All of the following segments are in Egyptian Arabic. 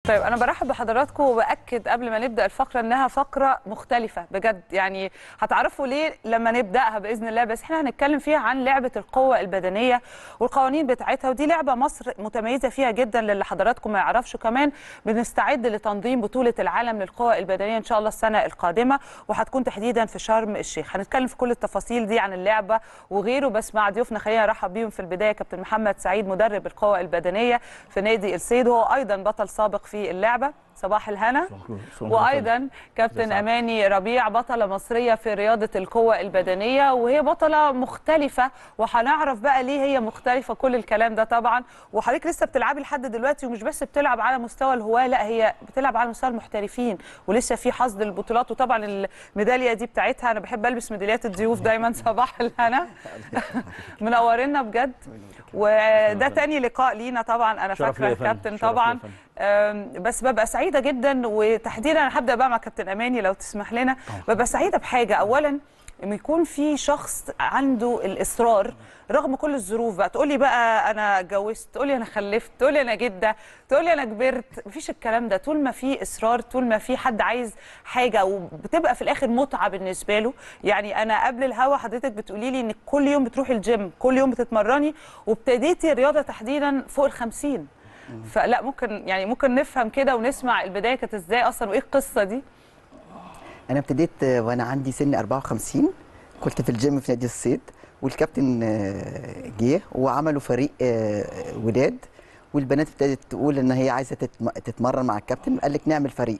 طيب انا برحب بحضراتكم وباكد قبل ما نبدا الفقره انها فقره مختلفه بجد يعني هتعرفوا ليه لما نبداها باذن الله بس احنا هنتكلم فيها عن لعبه القوه البدنيه والقوانين بتاعتها ودي لعبه مصر متميزه فيها جدا للي حضراتكم ما يعرفش كمان بنستعد لتنظيم بطوله العالم للقوى البدنيه ان شاء الله السنه القادمه وهتكون تحديدا في شرم الشيخ هنتكلم في كل التفاصيل دي عن اللعبه وغيره بس مع ضيوفنا خلينا نرحب بيهم في البدايه كابتن محمد سعيد مدرب القوى البدنيه في نادي الصيد وهو ايضا بطل سابق في اللعبه صباح الهنا وايضا كابتن اماني ربيع بطله مصريه في رياضه القوه البدنيه وهي بطله مختلفه وهنعرف بقى ليه هي مختلفه كل الكلام ده طبعا وحضرتك لسه بتلعبي لحد دلوقتي ومش بس بتلعب على مستوى الهواه لا هي بتلعب على مستوى المحترفين ولسه في حصد البطولات وطبعا الميداليه دي بتاعتها انا بحب البس ميداليات الضيوف دايما صباح الهنا منورنا بجد وده تاني لقاء لينا طبعا انا فاكره الكابتن طبعا بس ببقى سعيده جدا وتحديدا انا هبدا بقى مع كابتن اماني لو تسمح لنا ببقى سعيده بحاجه اولا انه يكون في شخص عنده الاصرار رغم كل الظروف بقى تقولي بقى انا اتجوزت تقولي انا خلفت تقولي انا جده تقولي انا كبرت مفيش الكلام ده طول ما في اصرار طول ما في حد عايز حاجه وبتبقى في الاخر متعه بالنسبه له يعني انا قبل الهوا حضرتك بتقولي لي انك كل يوم بتروحي الجيم كل يوم بتتمرني وابتديتي الرياضه تحديدا فوق ال 50 فلا ممكن يعني ممكن نفهم كده ونسمع البدايه كانت ازاي اصلا وايه القصه دي انا ابتديت وانا عندي سن 54 كنت في الجيم في نادي الصيد والكابتن جه وعملوا فريق ولاد والبنات ابتدت تقول ان هي عايزه تتمرن مع الكابتن قال لك نعمل فريق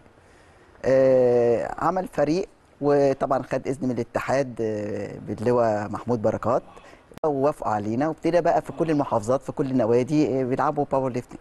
عمل فريق وطبعا خد اذن من الاتحاد باللواء محمود بركات ووافقوا علينا وابتدى بقى في كل المحافظات في كل النوادي بيلعبوا باور ليفتنج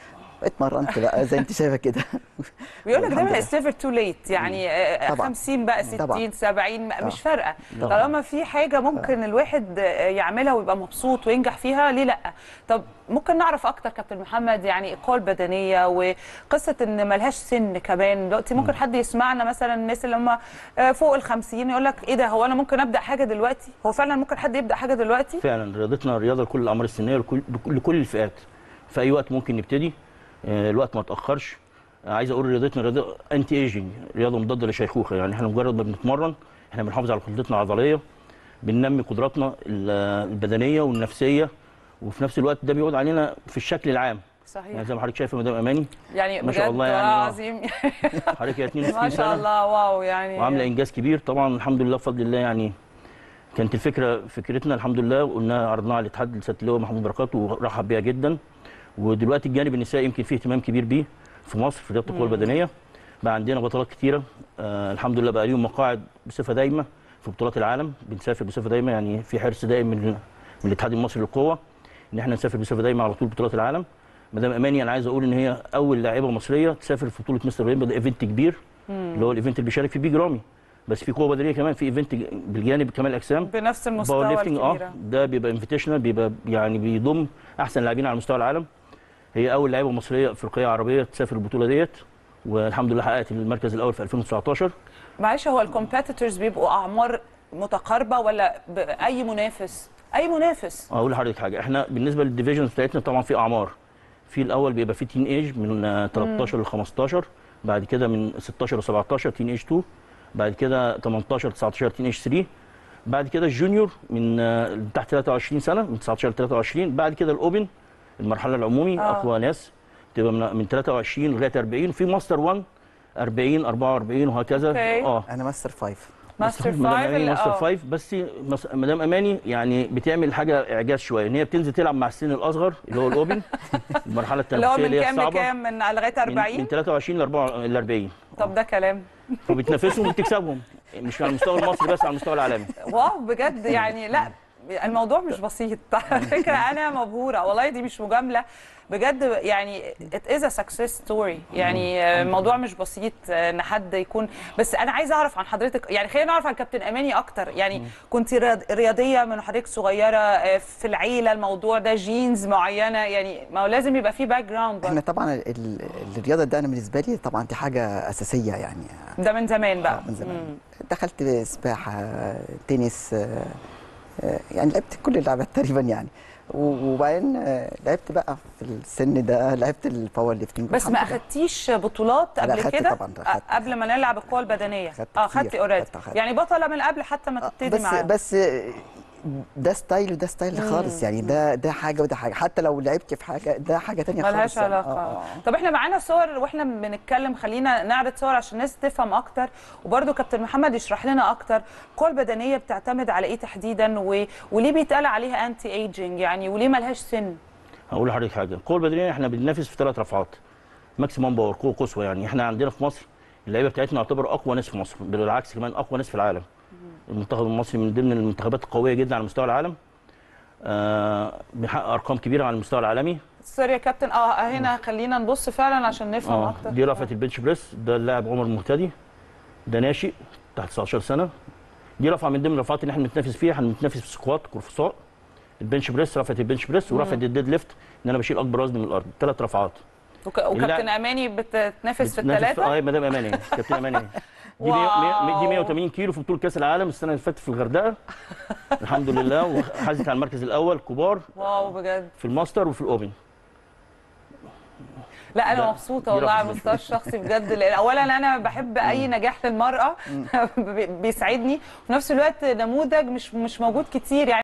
اتمرنت بقى زي انت شايفه كده بيقول لك دايما اتس نيفر تو ليت يعني طبعا. 50 بقى 60 طبعا. 70 طبعا. مش فارقه طالما في حاجه ممكن الواحد يعملها ويبقى مبسوط وينجح فيها ليه لا طب ممكن نعرف اكتر كابتن محمد يعني القوه البدنيه وقصه ان ملهاش سن كمان دلوقتي ممكن حد يسمعنا مثلا الناس اللي هم فوق ال 50 يقول لك ايه ده هو انا ممكن ابدا حاجه دلوقتي هو فعلا ممكن حد يبدا حاجه دلوقتي فعلا رياضتنا رياضه لكل الاعمار السنيه لكل لكل الفئات في اي وقت ممكن نبتدي الوقت ما تاخرش عايز اقول رياضتنا رياضه انتي ايجنج رياضه مضاده للشيخوخه يعني احنا مجرد ما بنتمرن احنا بنحافظ على قدرتنا العضليه بننمي قدراتنا البدنيه والنفسيه وفي نفس الوقت ده بيعود علينا في الشكل العام صحيح يعني زي ما حضرتك شايفه مدام اماني يعني ما شاء الله يعني عظيم حضرتك 62 ما شاء الله واو يعني وعامله انجاز كبير طبعا الحمد لله بفضل الله يعني كانت الفكره فكرتنا الحمد لله وقلنا عرضناها على الاتحاد لسياده اللواء محمود بركات ورحب بيها جدا ودلوقتي الجانب النسائي يمكن فيه اهتمام كبير بيه في مصر في رياضه القوى البدنيه بقى عندنا بطولات كتيره آه الحمد لله بقى ليهم مقاعد بصفه دايمه في بطولات العالم بنسافر بصفه دايمه يعني في حرص دائم من من الاتحاد المصري للقوه ان احنا نسافر بصفه دايمه على طول بطولات العالم مدام اماني انا عايز اقول ان هي اول لاعبه مصريه تسافر في بطوله مستر اولمبيا ده ايفنت كبير اللي هو الايفنت اللي بيشارك فيه بيج رامي بس في قوه بدنيه كمان في ايفنت بالجانب كمال الاجسام بنفس المستوى الكبير اه ده بيبقى انفيتيشنال بيبقى يعني بيضم احسن لاعبين على مستوى العالم هي اول لعيبه مصريه افريقيه عربيه تسافر البطوله ديت والحمد لله حققت المركز الاول في 2019 معلش هو الكومبيتيتورز بيبقوا اعمار متقاربه ولا اي منافس اي منافس اقول لحضرتك حاجه احنا بالنسبه للديفيجنز بتاعتنا طبعا في اعمار في الاول بيبقى في تين ايج من 13 ل 15 بعد كده من 16 ل 17 تين ايج 2 بعد كده 18 19 تين ايج 3 بعد كده الجونيور من تحت 23 سنه من 19 ل 23 بعد كده الاوبن المرحله العمومي آه. اقوى ناس تبقى من 23 لغايه 40 في ماستر 1 40 44 وهكذا okay. اه انا ماستر 5 ماستر 5 ماستر 5 بس مدام اماني يعني بتعمل حاجه اعجاز شويه ان هي بتنزل تلعب مع السن الاصغر اللي هو الاوبن المرحله التنافسيه اللي هو من كام لكام من لغايه 40 من 23 ل 40 طب ده كلام وبتنافسهم وبتكسبهم مش على المستوى المصري بس على المستوى العالمي واو بجد يعني لا الموضوع مش بسيط على فكره انا مبهوره والله دي مش مجامله بجد يعني ات از ا سكسس ستوري يعني الموضوع مش بسيط ان حد يكون بس انا عايزه اعرف عن حضرتك يعني خلينا نعرف عن كابتن اماني اكتر يعني كنت رياضيه من حضرتك صغيره في العيله الموضوع ده جينز معينه يعني ما هو لازم يبقى في باك جراوند احنا طبعا الرياضه ده انا بالنسبه لي طبعا دي حاجه اساسيه يعني ده من زمان بقى من زمان مم. دخلت سباحه تنس يعني لعبت كل اللعبات تقريبا يعني و- وبعدين آه، لعبت بقى في السن ده لعبت الباور ليفتنج بس ما والحمد لله. اخدتيش بطولات لا، قبل أخدت كده طبعاً، أخدت. أ- قبل ما نلعب القوه البدنيه أخدت اه كتير، خدتي اوريدي أخدت- أخدت. يعني بطله من قبل حتى ما آه، تبتدي بس معاهم بس ده ستايل وده ستايل خالص يعني ده ده حاجه وده حاجه حتى لو لعبت في حاجه ده حاجه تانية خالص ملهاش يعني. علاقه آه، آه. طب احنا معانا صور واحنا بنتكلم خلينا نعرض صور عشان الناس تفهم اكتر وبرده كابتن محمد يشرح لنا اكتر القوه البدنيه بتعتمد على ايه تحديدا و... وليه بيتقال عليها انتي ايجينج يعني وليه ملهاش سن هقول لحضرتك حاجه القوه البدنيه احنا بننافس في ثلاث رفعات ماكسيموم باور قوه قصوى يعني احنا عندنا في مصر اللعيبه بتاعتنا يعتبر اقوى ناس في مصر بالعكس كمان اقوى ناس في العالم المنتخب المصري من ضمن المنتخبات القويه جدا على مستوى العالم آه بيحقق ارقام كبيره على المستوى العالمي سوري يا كابتن اه هنا خلينا نبص فعلا عشان نفهم اه اكتر دي رفعه البنش بريس ده اللاعب عمر المهتدي ده ناشئ تحت 19 سنه دي رفعه من ضمن الرفعات اللي احنا بنتنافس فيها احنا بنتنافس في السكوات قرفصاء البنش بريس رفعه البنش بريس ورفعه الديد ليفت ان انا بشيل اكبر وزن من الارض ثلاث رفعات وك... وكابتن اللاعب- اماني بتتنافس في بتنافس الثلاثه اه مدام اماني كابتن اماني دي واو. 100 دي 180 كيلو في بطوله كاس العالم السنه اللي فاتت في الغردقه الحمد لله وحازت على المركز الاول كبار واو بجد في الماستر وفي الاوبن لا انا لا، مبسوطه دي والله على رفعة المستوى الشخصي بجد لان اولا انا بحب اي نجاح للمراه بيسعدني وفي نفس الوقت نموذج مش مش موجود كتير يعني